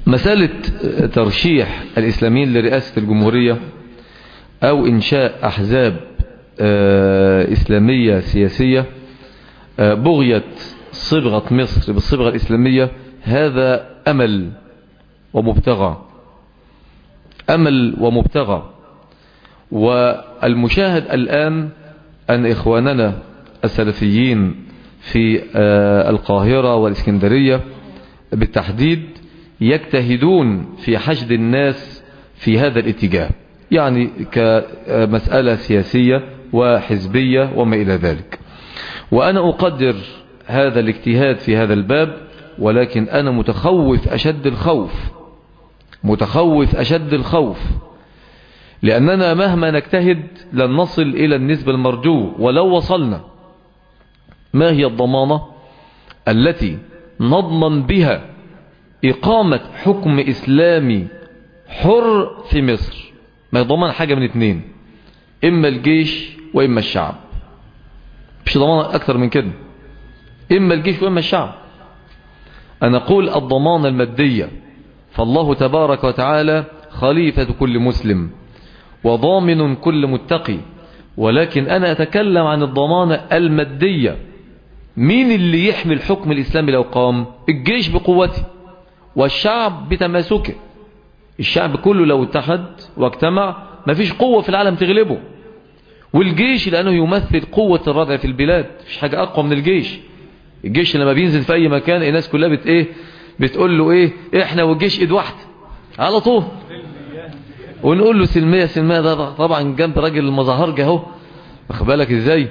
مسألة ترشيح الإسلاميين لرئاسة الجمهورية أو إنشاء أحزاب إسلامية سياسية بغية صبغة مصر بالصبغة الإسلامية هذا أمل ومبتغى أمل ومبتغى والمشاهد الآن أن إخواننا السلفيين في القاهرة والإسكندرية بالتحديد يجتهدون في حشد الناس في هذا الاتجاه يعني كمسألة سياسية وحزبية وما إلى ذلك وأنا أقدر هذا الاجتهاد في هذا الباب ولكن أنا متخوف أشد الخوف متخوف أشد الخوف لأننا مهما نجتهد لن نصل إلى النسبة المرجو ولو وصلنا ما هي الضمانة التي نضمن بها إقامة حكم إسلامي حر في مصر ما يضمن حاجة من اتنين إما الجيش وإما الشعب مش ضمانة أكثر من كده إما الجيش وإما الشعب أنا أقول الضمانة المادية فالله تبارك وتعالى خليفة كل مسلم وضامن كل متقي ولكن أنا أتكلم عن الضمانة المادية مين اللي يحمي الحكم الإسلامي لو قام الجيش بقوته والشعب بتماسكه الشعب كله لو اتحد واجتمع مفيش قوة في العالم تغلبه والجيش لأنه يمثل قوة الردع في البلاد مفيش حاجة أقوى من الجيش الجيش لما بينزل في أي مكان الناس كلها بت إيه بتقول له إيه إحنا والجيش إيد واحدة على طول ونقول له سلمية سلمية ده طبعا جنب راجل المظاهرجة اهو واخد بالك ازاي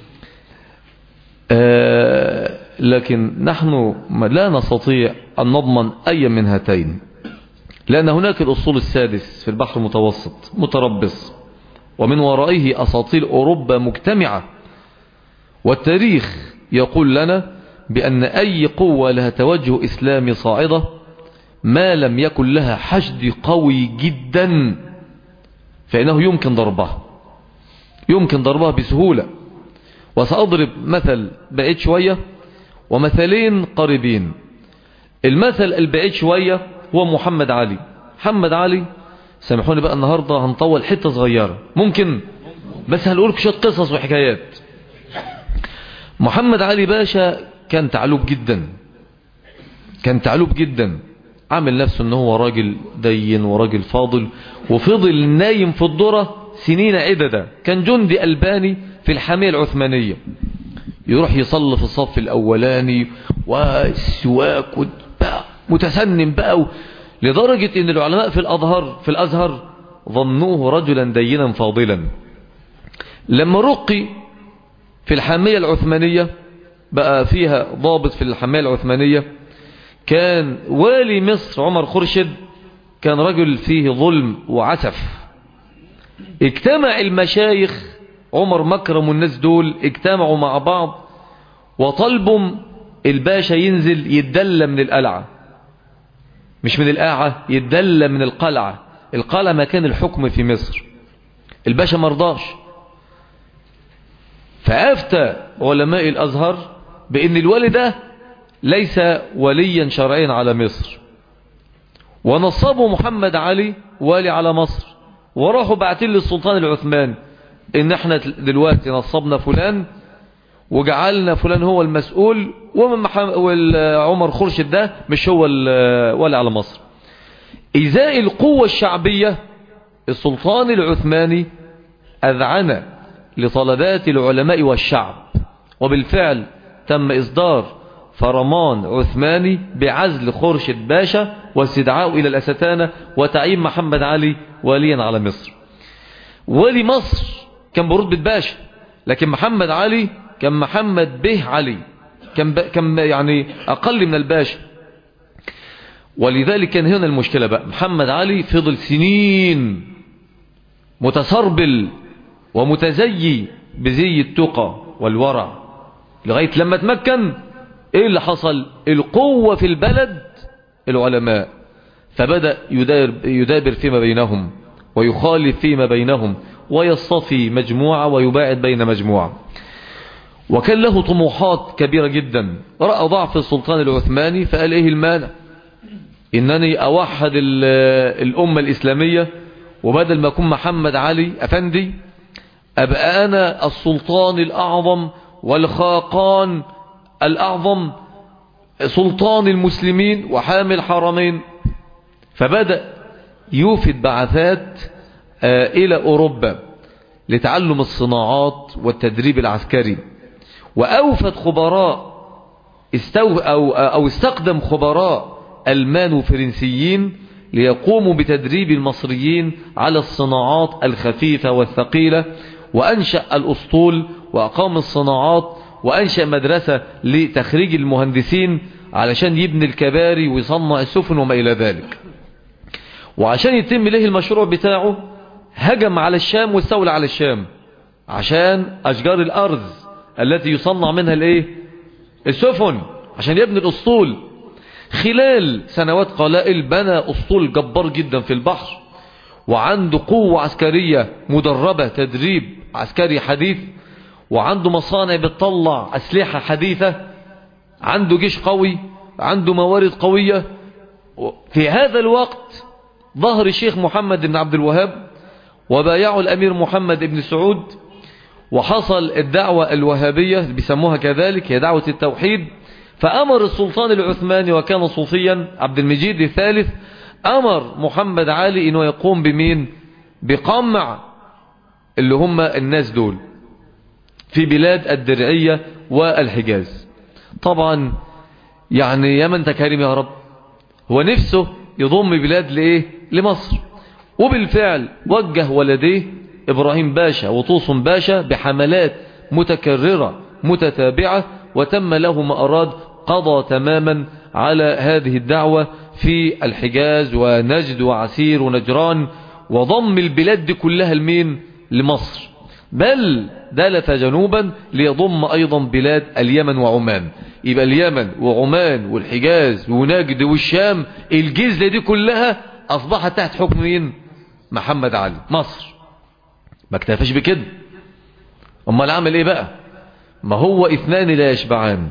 آه لكن نحن لا نستطيع أن نضمن أي من هاتين لأن هناك الأصول السادس في البحر المتوسط متربص ومن ورائه أساطيل أوروبا مجتمعة والتاريخ يقول لنا بأن أي قوة لها توجه إسلامي صاعدة ما لم يكن لها حشد قوي جدا فإنه يمكن ضربها يمكن ضربها بسهولة وسأضرب مثل بعيد شوية ومثلين قريبين المثل البعيد شوية هو محمد علي محمد علي سامحوني بقى النهاردة هنطول حتة صغيرة ممكن بس هنقول شوية قصص وحكايات محمد علي باشا كان تعلوب جدا كان تعلوب جدا عامل نفسه ان هو راجل دين وراجل فاضل وفضل نايم في الذرة سنين عددا كان جندي ألباني في الحمية العثمانية يروح يصلي في الصف الأولاني والسواك متسنم بقى لدرجة ان العلماء في الأزهر في الأزهر ظنوه رجلا دينا فاضلا لما رقي في الحمية العثمانية بقى فيها ضابط في الحمية العثمانية كان والي مصر عمر خرشد كان رجل فيه ظلم وعسف اجتمع المشايخ عمر مكرم والناس دول اجتمعوا مع بعض وطلبوا الباشا ينزل يتدلى من القلعة مش من القاعة يتدلى من القلعة القلعة مكان الحكم في مصر الباشا مرضاش فأفتى علماء الأزهر بأن الولي ده ليس وليا شرعيا على مصر ونصبوا محمد علي والي على مصر وراحوا بعتين للسلطان العثماني ان احنا دلوقتي نصبنا فلان وجعلنا فلان هو المسؤول وعمر خرشد ده مش هو الولي على مصر ازاء القوة الشعبية السلطان العثماني اذعن لطلبات العلماء والشعب وبالفعل تم اصدار فرمان عثماني بعزل خورشد باشا واستدعاءه إلى الأستانة وتعيين محمد علي واليا على مصر ولي مصر كان برتبة باشا لكن محمد علي كان محمد به علي كان, كان يعني أقل من الباشا ولذلك كان هنا المشكلة بقى محمد علي فضل سنين متسربل ومتزيي بزي التقى والورع لغاية لما تمكن ايه اللي حصل القوة في البلد العلماء فبدأ يدابر, يدابر فيما بينهم ويخالف فيما بينهم ويصطفي مجموعة ويباعد بين مجموعة وكان له طموحات كبيرة جدا رأى ضعف السلطان العثماني فقال ايه المانع انني اوحد الامة الاسلامية وبدل ما اكون محمد علي افندي ابقى انا السلطان الاعظم والخاقان الاعظم سلطان المسلمين وحامل حرمين فبدأ يوفد بعثات الى اوروبا لتعلم الصناعات والتدريب العسكري واوفد خبراء استو أو, أو استخدم خبراء ألمان وفرنسيين ليقوموا بتدريب المصريين على الصناعات الخفيفة والثقيلة وأنشأ الأسطول وأقام الصناعات وأنشأ مدرسة لتخريج المهندسين علشان يبني الكباري ويصنع السفن وما إلى ذلك وعشان يتم له المشروع بتاعه هجم على الشام واستولى على الشام عشان أشجار الأرز التي يصنع منها الايه السفن عشان يبني الأسطول خلال سنوات قلائل بنى أسطول جبار جدا في البحر وعنده قوة عسكرية مدربة تدريب عسكري حديث وعنده مصانع بتطلع أسلحة حديثة عنده جيش قوي عنده موارد قوية في هذا الوقت ظهر الشيخ محمد بن عبد الوهاب وبايعه الأمير محمد بن سعود وحصل الدعوة الوهابية بيسموها كذلك هي دعوة التوحيد فأمر السلطان العثماني وكان صوفيا عبد المجيد الثالث أمر محمد علي أنه يقوم بمين بقمع اللي هم الناس دول في بلاد الدرعية والحجاز طبعا يعني يا من تكريم يا رب هو نفسه يضم بلاد لإيه لمصر وبالفعل وجه ولديه إبراهيم باشا وطوسم باشا بحملات متكررة متتابعة وتم له ما أراد قضى تماما على هذه الدعوة في الحجاز ونجد وعسير ونجران وضم البلاد دي كلها لمين لمصر بل دلف جنوبا ليضم أيضا بلاد اليمن وعمان يبقى اليمن وعمان والحجاز ونجد والشام الجزلة دي كلها أصبحت تحت حكم مين محمد علي مصر ما اكتفاش بكده امال عمل ايه بقى ما هو اثنان لا يشبعان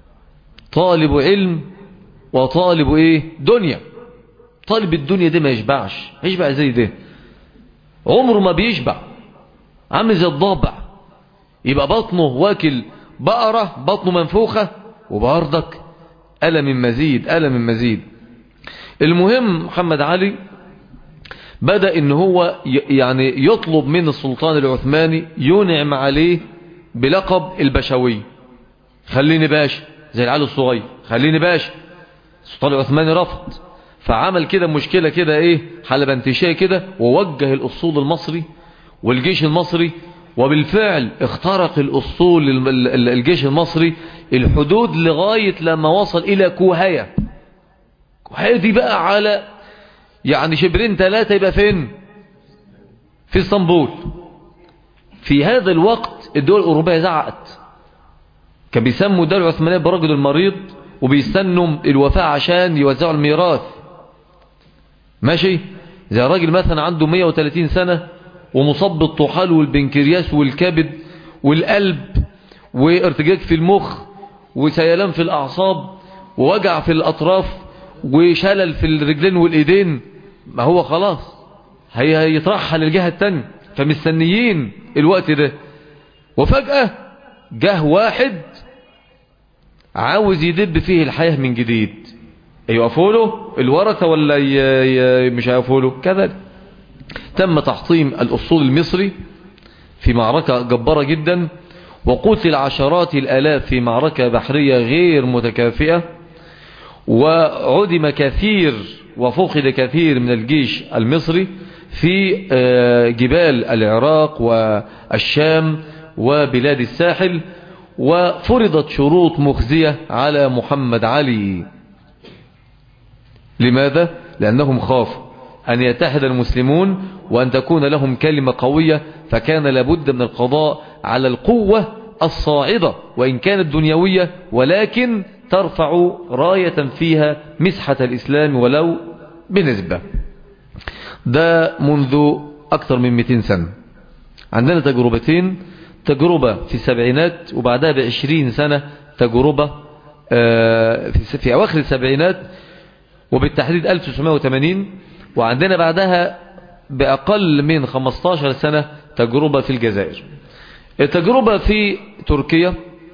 طالب علم وطالب ايه دنيا طالب الدنيا دي ما يشبعش يشبع زي ده عمره ما بيشبع عامل زي الضابع يبقى بطنه واكل بقرة بطنه منفوخة وبرضك ألم مزيد ألم مزيد المهم محمد علي بدأ ان هو يعني يطلب من السلطان العثماني ينعم عليه بلقب البشوي خليني باشا زي العيال الصغير خليني باشا السلطان العثماني رفض فعمل كده مشكلة كده ايه حلبنتشيه كده ووجه الاسطول المصري والجيش المصري وبالفعل اخترق الاسطول الجيش المصري الحدود لغاية لما وصل الى كوهية كوهية دي بقى على يعني شبرين ثلاثة يبقى فين في اسطنبول في هذا الوقت الدول الأوروبية زعقت كان بيسموا الدولة العثمانية برجل المريض وبيستنوا الوفاة عشان يوزعوا الميراث ماشي زي راجل مثلا عنده 130 سنة ومصاب بالطحال والبنكرياس والكبد والقلب وارتجاج في المخ وسيلان في الأعصاب ووجع في الأطراف وشلل في الرجلين والايدين ما هو خلاص هي هيترحل الجهة التانية فمستنيين الوقت ده وفجأة جه واحد عاوز يدب فيه الحياة من جديد يقفوا له الورثة ولا ي... مش هيقفوا له كذلك تم تحطيم الأسطول المصري في معركة جبارة جدا وقتل عشرات الآلاف في معركة بحرية غير متكافئة وعدم كثير وفقد كثير من الجيش المصري في جبال العراق والشام وبلاد الساحل وفرضت شروط مخزية على محمد علي لماذا؟ لأنهم خافوا أن يتحد المسلمون وأن تكون لهم كلمة قوية فكان لابد من القضاء على القوة الصاعدة وإن كانت دنيوية ولكن ترفع راية فيها مسحة الإسلام ولو بنسبة ده منذ أكثر من 200 سنة عندنا تجربتين تجربة في السبعينات وبعدها بعشرين سنة تجربة في أواخر السبعينات وبالتحديد 1980 وعندنا بعدها بأقل من 15 سنة تجربة في الجزائر التجربة في تركيا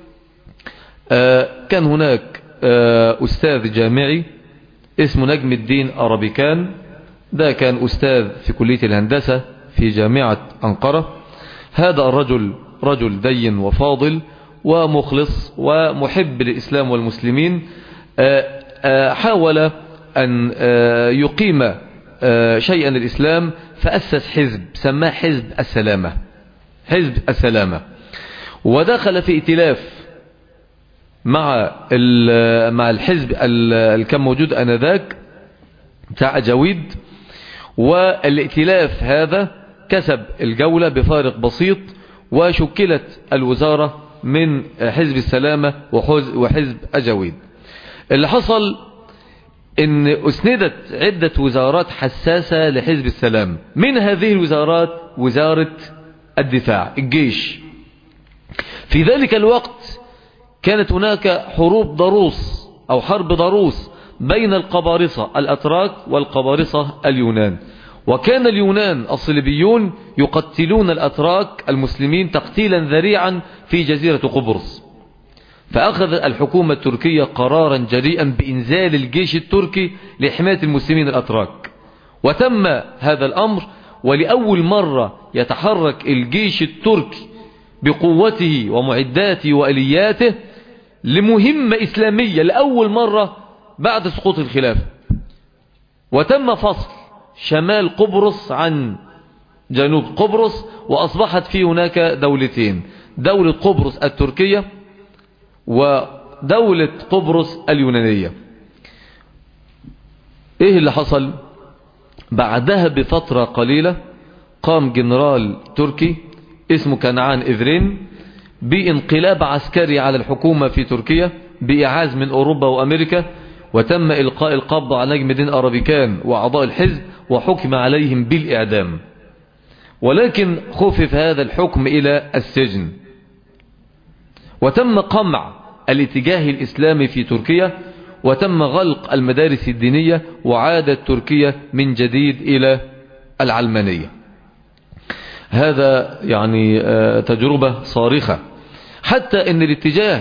كان هناك أستاذ جامعي اسمه نجم الدين أرابيكان ده كان أستاذ في كلية الهندسة في جامعة أنقرة هذا الرجل رجل دين وفاضل ومخلص ومحب للإسلام والمسلمين حاول أن يقيم شيئا الإسلام فأسس حزب سماه حزب السلامة حزب السلامة ودخل في ائتلاف مع مع الحزب اللي كان موجود انذاك بتاع جويد والائتلاف هذا كسب الجولة بفارق بسيط وشكلت الوزارة من حزب السلامة وحزب أجويد اللي حصل ان اسندت عدة وزارات حساسة لحزب السلام من هذه الوزارات وزارة الدفاع الجيش في ذلك الوقت كانت هناك حروب ضروس أو حرب ضروس بين القبارصة الأتراك والقبارصة اليونان وكان اليونان الصليبيون يقتلون الأتراك المسلمين تقتيلا ذريعا في جزيرة قبرص فأخذ الحكومة التركية قرارا جريئا بإنزال الجيش التركي لحماية المسلمين الأتراك وتم هذا الأمر ولأول مرة يتحرك الجيش التركي بقوته ومعداته وألياته لمهمة إسلامية لأول مرة بعد سقوط الخلافة وتم فصل شمال قبرص عن جنوب قبرص وأصبحت في هناك دولتين دولة قبرص التركية ودولة قبرص اليونانية ايه اللي حصل بعدها بفترة قليلة قام جنرال تركي اسمه كنعان إذرين بانقلاب عسكري على الحكومة في تركيا بإعاز من أوروبا وأمريكا وتم إلقاء القبض على نجم الدين أرابيكان وأعضاء الحزب وحكم عليهم بالإعدام ولكن خفف هذا الحكم إلى السجن وتم قمع الاتجاه الإسلامي في تركيا وتم غلق المدارس الدينية وعادت تركيا من جديد إلى العلمانية هذا يعني تجربة صارخة حتى ان الاتجاه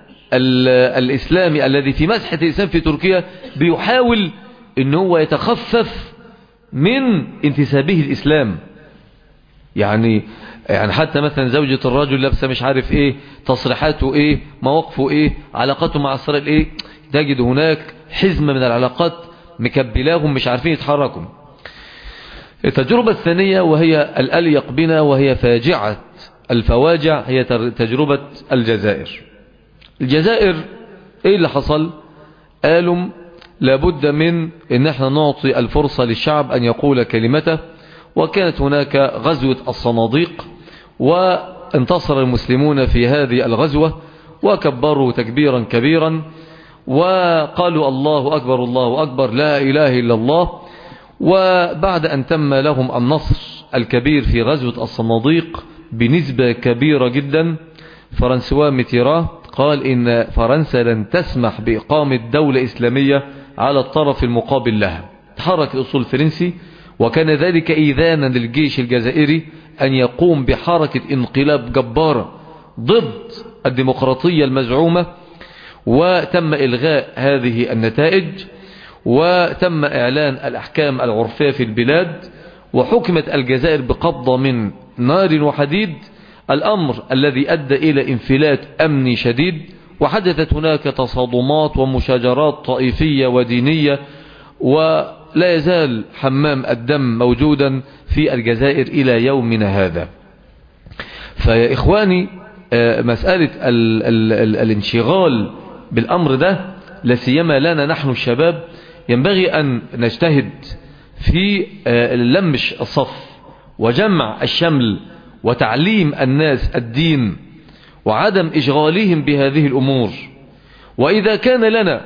الإسلامي الذي في مسحة الإسلام في تركيا بيحاول ان هو يتخفف من انتسابه الإسلام يعني يعني حتى مثلا زوجة الرجل لابسه مش عارف ايه تصريحاته ايه مواقفه ايه علاقاته مع اسرائيل ايه تجد هناك حزمة من العلاقات مكبلاهم مش عارفين يتحركوا التجربة الثانية وهي الأليق بنا وهي فاجعة الفواجع هي تجربة الجزائر الجزائر ايه اللي حصل قالوا لابد من ان احنا نعطي الفرصة للشعب ان يقول كلمته وكانت هناك غزوة الصناديق وانتصر المسلمون في هذه الغزوة وكبروا تكبيرا كبيرا وقالوا الله أكبر الله أكبر لا إله إلا الله وبعد أن تم لهم النصر الكبير في غزوة الصناديق بنسبة كبيرة جدا فرنسوا ميتيرا قال إن فرنسا لن تسمح بإقامة دولة إسلامية على الطرف المقابل لها تحرك الأصول الفرنسي وكان ذلك إيذانا للجيش الجزائري أن يقوم بحركة انقلاب جبارة ضد الديمقراطية المزعومة وتم إلغاء هذه النتائج وتم إعلان الأحكام العرفية في البلاد وحكمت الجزائر بقبضة من نار وحديد الأمر الذي أدى إلى انفلات أمني شديد وحدثت هناك تصادمات ومشاجرات طائفية ودينية ولا يزال حمام الدم موجودا في الجزائر إلى يومنا هذا فيا إخواني مسألة ال ال ال الانشغال بالأمر ده لسيما لنا نحن الشباب ينبغي أن نجتهد في لمش الصف وجمع الشمل وتعليم الناس الدين وعدم إشغالهم بهذه الأمور وإذا كان لنا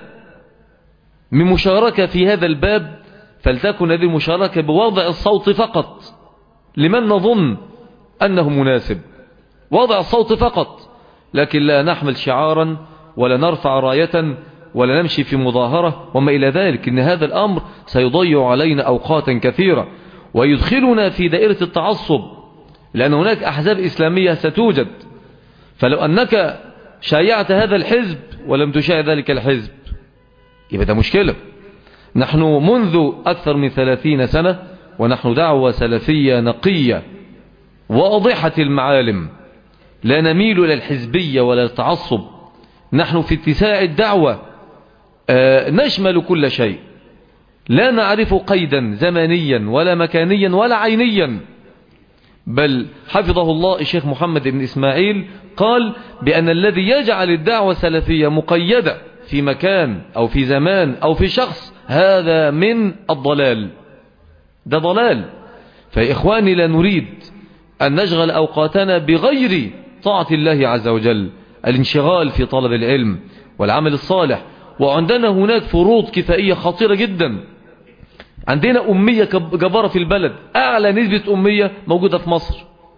من مشاركة في هذا الباب فلتكن هذه المشاركة بوضع الصوت فقط لمن نظن أنه مناسب وضع الصوت فقط لكن لا نحمل شعارا ولا نرفع راية ولا نمشي في مظاهرة وما إلى ذلك إن هذا الأمر سيضيع علينا أوقاتا كثيرة ويدخلنا في دائرة التعصب لأن هناك أحزاب إسلامية ستوجد فلو أنك شايعت هذا الحزب ولم تشاع ذلك الحزب يبقى ده مشكلة نحن منذ أكثر من ثلاثين سنة ونحن دعوة سلفية نقية واضحة المعالم لا نميل إلى الحزبية ولا التعصب نحن في اتساع الدعوة آه، نشمل كل شيء لا نعرف قيدا زمنيا ولا مكانيا ولا عينيا بل حفظه الله الشيخ محمد بن إسماعيل قال بأن الذي يجعل الدعوة السلفية مقيدة في مكان أو في زمان أو في شخص هذا من الضلال ده ضلال فإخواني لا نريد أن نشغل أوقاتنا بغير طاعة الله عز وجل الانشغال في طلب العلم والعمل الصالح وعندنا هناك فروض كفائية خطيرة جدا عندنا أمية جبارة في البلد أعلى نسبة أمية موجودة في مصر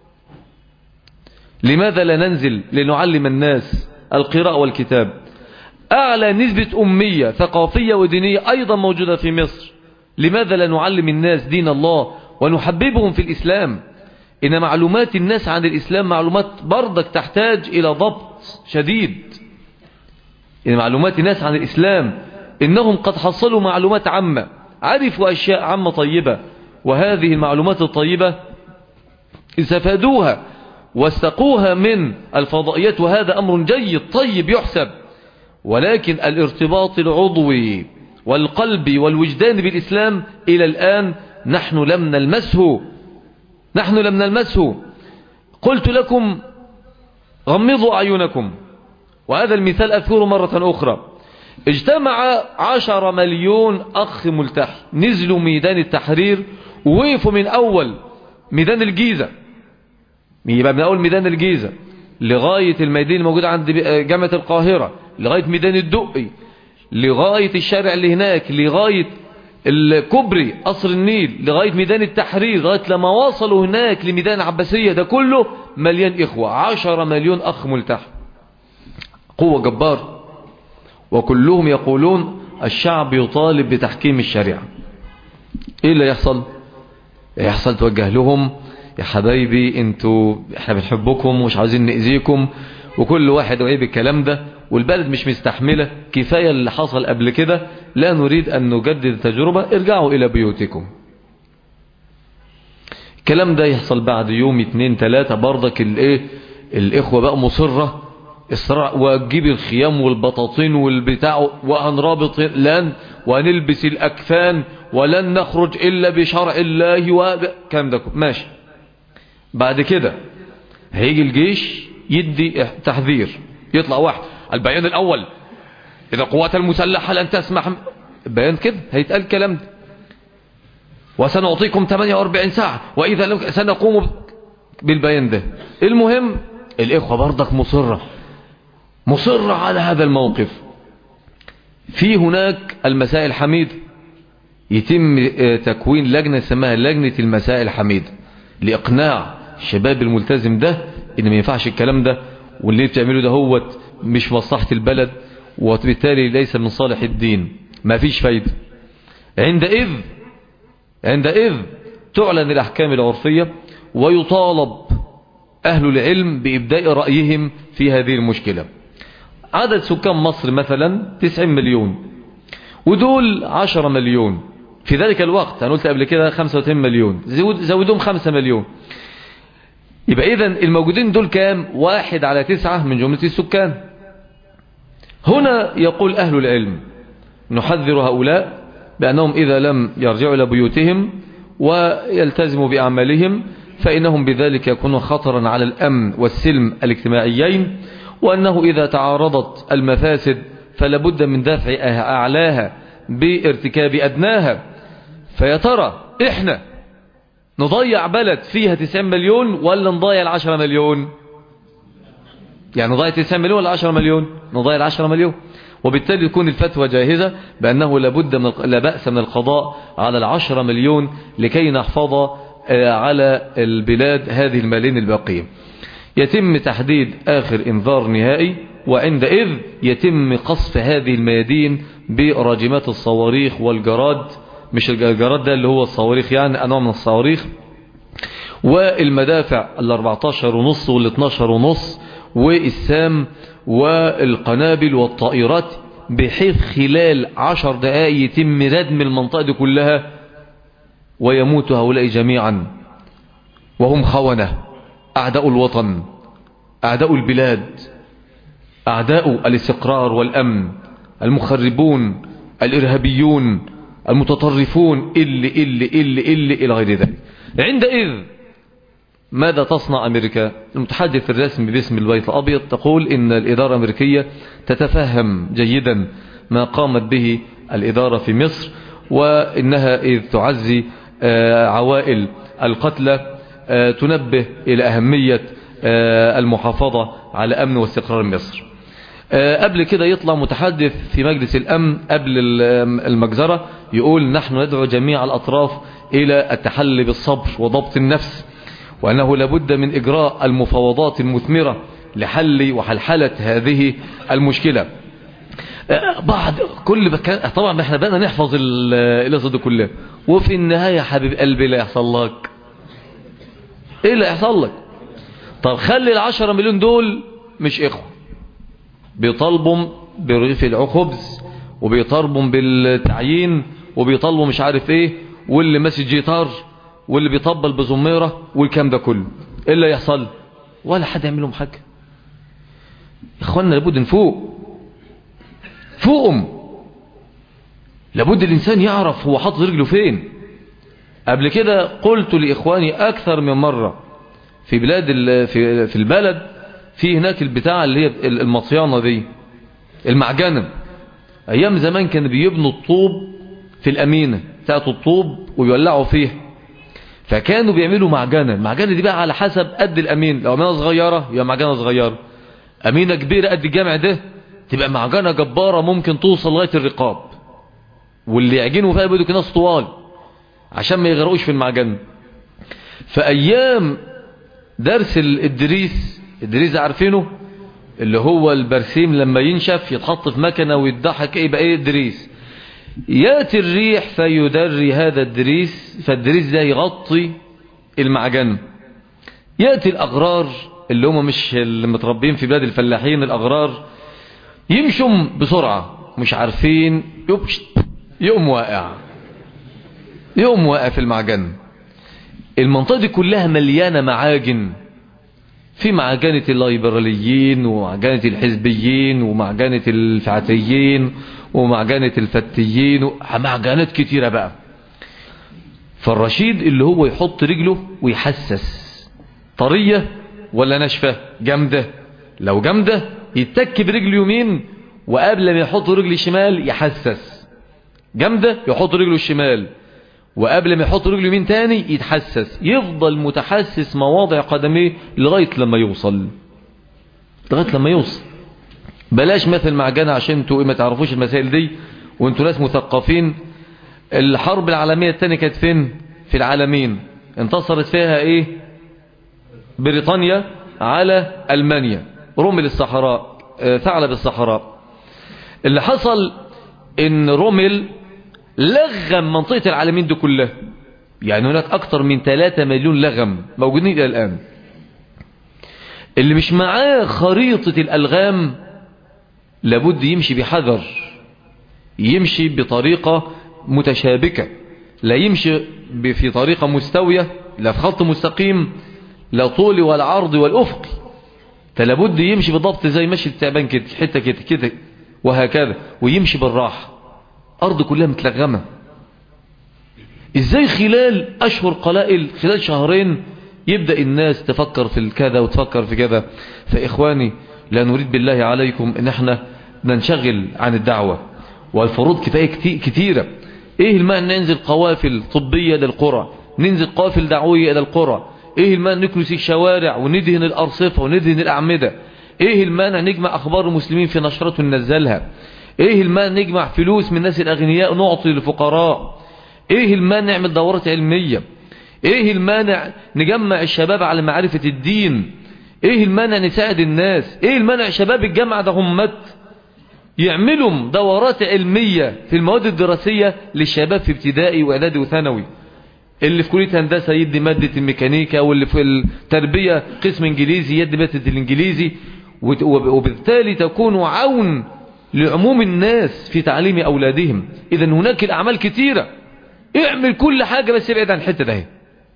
لماذا لا ننزل لنعلم الناس القراءة والكتاب أعلى نسبة أمية ثقافية ودينية أيضا موجودة في مصر لماذا لا نعلم الناس دين الله ونحببهم في الإسلام إن معلومات الناس عن الإسلام معلومات برضك تحتاج إلى ضبط شديد إن معلومات الناس عن الإسلام إنهم قد حصلوا معلومات عامة عرفوا أشياء عامة طيبة وهذه المعلومات الطيبة استفادوها واستقوها من الفضائيات وهذا أمر جيد طيب يحسب ولكن الارتباط العضوي والقلب والوجدان بالإسلام إلى الآن نحن لم نلمسه نحن لم نلمسه قلت لكم غمضوا أعينكم وهذا المثال أذكره مرة أخرى اجتمع عشر مليون أخ ملتحي نزلوا ميدان التحرير ووقفوا من أول ميدان الجيزة يبقى من أول ميدان الجيزة لغاية الميدان الموجود عند جامعة القاهرة لغاية ميدان الدقي لغاية الشارع اللي هناك لغاية الكوبري قصر النيل لغاية ميدان التحرير لغاية لما وصلوا هناك لميدان العباسية ده كله مليان إخوة عشر مليون أخ ملتحي قوة جبار وكلهم يقولون الشعب يطالب بتحكيم الشريعة ايه اللي يحصل يحصل توجه لهم يا حبايبي انتوا احنا بنحبكم ومش عايزين نأذيكم وكل واحد وعيب الكلام ده والبلد مش مستحملة كفاية اللي حصل قبل كده لا نريد أن نجدد التجربة ارجعوا إلى بيوتكم الكلام ده يحصل بعد يوم اتنين تلاتة برضك الايه الإخوة بقى مصرة إصراع وتجيب الخيام والبطاطين والبتاع وهنرابط لن ونلبس الأكفان ولن نخرج إلا بشرع الله وكلام ده ماشي بعد كده هيجي الجيش يدي تحذير يطلع واحد البيان الأول إذا القوات المسلحة لن تسمح بيان كده هيتقال الكلام ده وسنعطيكم 48 ساعة وإذا سنقوم بالبيان ده المهم الإخوة برضك مصرة مصرة على هذا الموقف في هناك المسائل الحميدة يتم تكوين لجنة اسمها لجنة المسائل الحميدة لإقناع الشباب الملتزم ده إن ما ينفعش الكلام ده واللي بتعمله ده هو مش مصلحة البلد وبالتالي ليس من صالح الدين ما فيش فايدة عندئذ عندئذ تعلن الأحكام العرفية ويطالب أهل العلم بإبداء رأيهم في هذه المشكلة عدد سكان مصر مثلا 90 مليون ودول 10 مليون في ذلك الوقت أنا قلت قبل كده 35 مليون زودهم 5 مليون يبقى إذن الموجودين دول كام واحد على تسعة من جملة السكان هنا يقول أهل العلم نحذر هؤلاء بأنهم إذا لم يرجعوا إلى بيوتهم ويلتزموا بأعمالهم فإنهم بذلك يكونوا خطرا على الأمن والسلم الاجتماعيين وأنه إذا تعارضت المفاسد فلابد من دفع أعلاها بارتكاب أدناها فيترى إحنا نضيع بلد فيها 90 مليون ولا نضيع العشرة مليون يعني نضيع 90 مليون ولا 10 مليون نضيع العشرة مليون وبالتالي تكون الفتوى جاهزة بأنه لابد من لا بأس من القضاء على العشرة مليون لكي نحفظ آه، على البلاد هذه المالين الباقية يتم تحديد آخر انذار نهائي وعندئذ يتم قصف هذه الميادين براجمات الصواريخ والجراد مش الجراد ده اللي هو الصواريخ يعني أنواع من الصواريخ والمدافع ال 14 ونص وال 12 ونص والسام والقنابل والطائرات بحيث خلال عشر دقائق يتم ردم المنطقة دي كلها ويموت هؤلاء جميعا وهم خونة أعداء الوطن أعداء البلاد أعداء الاستقرار والأمن المخربون الإرهابيون المتطرفون اللي اللي اللي اللي إلى غير ذلك عندئذ ماذا تصنع أمريكا المتحدث الرسمي باسم البيت الأبيض تقول إن الإدارة الأمريكية تتفهم جيدا ما قامت به الإدارة في مصر وإنها إذ تعزي عوائل القتلى تنبه إلى أهمية المحافظة على أمن واستقرار مصر قبل كده يطلع متحدث في مجلس الأمن قبل المجزرة يقول نحن ندعو جميع الأطراف إلى التحلي بالصبر وضبط النفس وأنه لابد من إجراء المفاوضات المثمرة لحل وحلحلة هذه المشكلة بعد كل بكان طبعا احنا بقينا نحفظ القصص دي كلها وفي النهاية حبيب قلبي لا يحصل لك ايه اللي يحصل لك طب خلي العشرة مليون دول مش اخوة بيطالبوا برغيف الخبز وبيطالبوا بالتعيين وبيطالبوا مش عارف ايه واللي ماسك جيتار واللي بيطبل بزميرة والكلام ده كله ايه اللي يحصل ولا حد يعمل لهم حاجة اخواننا لابد نفوق فوقهم لابد الانسان يعرف هو حاطط رجله فين قبل كده قلت لاخواني اكثر من مرة في بلاد في في البلد في هناك البتاع اللي هي المطيانة دي المعجنة ايام زمان كانوا بيبنوا الطوب في الامينة بتاعت الطوب ويولعوا فيها فكانوا بيعملوا معجنة المعجنة دي بقى على حسب قد الامين لو امينة صغيرة يبقى معجنة صغيرة امينة كبيرة قد الجامع ده تبقى معجنة جبارة ممكن توصل لغاية الرقاب واللي يعجنوا فيها بدك ناس طوال عشان ما يغرقوش في المعجنة فأيام درس الدريس الدريس عارفينه اللي هو البرسيم لما ينشف يتحط في مكنة ويتضحك ايه بقى ايه الدريس يأتي الريح فيدري هذا الدريس فالدريس ده يغطي المعجنة يأتي الأغرار اللي هم مش اللي متربين في بلاد الفلاحين الأغرار يمشوا بسرعة مش عارفين يبشت يقوم واقع يقوم واقع في المعجن المنطقة دي كلها مليانة معاجن في معجنة الليبراليين ومعجنة الحزبيين ومعجنة الفعتيين ومعجنة الفتيين معجنات كتيرة بقى فالرشيد اللي هو يحط رجله ويحسس طرية ولا ناشفة جامدة لو جامدة يتك برجل يمين وقبل ما يحط رجل شمال يحسس جامدة يحط رجله الشمال وقبل ما يحط رجله يمين تاني يتحسس يفضل متحسس مواضع قدميه لغاية لما يوصل لغاية لما يوصل بلاش مثل معجنة عشان انتوا ما تعرفوش المسائل دي وانتوا ناس مثقفين الحرب العالمية الثانية كانت فين في العالمين انتصرت فيها ايه بريطانيا على المانيا رمل الصحراء ثعلب الصحراء اللي حصل ان رمل لغم منطقة العالمين دي كلها يعني هناك اكتر من 3 مليون لغم موجودين الى الان اللي مش معاه خريطة الالغام لابد يمشي بحذر يمشي بطريقة متشابكة لا يمشي في طريقة مستوية لا في خط مستقيم لا طولي ولا عرضي ولا افقي فلابد يمشي بالضبط زي مشي التعبان كده حته كده كده وهكذا ويمشي بالراحه ارض كلها متلغمه ازاي خلال اشهر قلائل خلال شهرين يبدا الناس تفكر في الكذا وتفكر في كذا فاخواني لا نريد بالله عليكم ان احنا ننشغل عن الدعوه والفروض كفايه كتيره ايه المعنى ننزل قوافل طبيه للقرى ننزل قوافل دعويه الى القرى ايه المانع نكنس الشوارع وندهن الارصفة وندهن الاعمدة ايه المانع نجمع اخبار المسلمين في نشرات وننزلها ايه المانع نجمع فلوس من الناس الاغنياء نعطي للفقراء ايه المانع نعمل دورات علمية ايه المانع نجمع الشباب على معرفة الدين ايه المانع نساعد الناس ايه المانع شباب الجامعة ده همت يعملوا دورات علمية في المواد الدراسية للشباب في ابتدائي واعدادي وثانوي اللي في كلية هندسة يدي مادة الميكانيكا واللي في التربية قسم انجليزي يدي مادة الانجليزي وبالتالي تكون عون لعموم الناس في تعليم أولادهم إذا هناك الأعمال كثيرة اعمل كل حاجة بس ابعد عن الحتة ده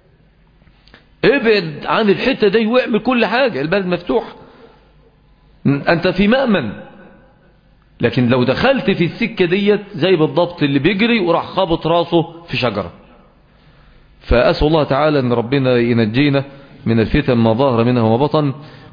ابعد عن الحتة دي واعمل كل حاجة البلد مفتوح أنت في مأمن لكن لو دخلت في السكة ديت زي بالضبط اللي بيجري وراح خابط راسه في شجرة فأسأل الله تعالى أن ربنا ينجينا من الفتن ما ظهر منها وما بطن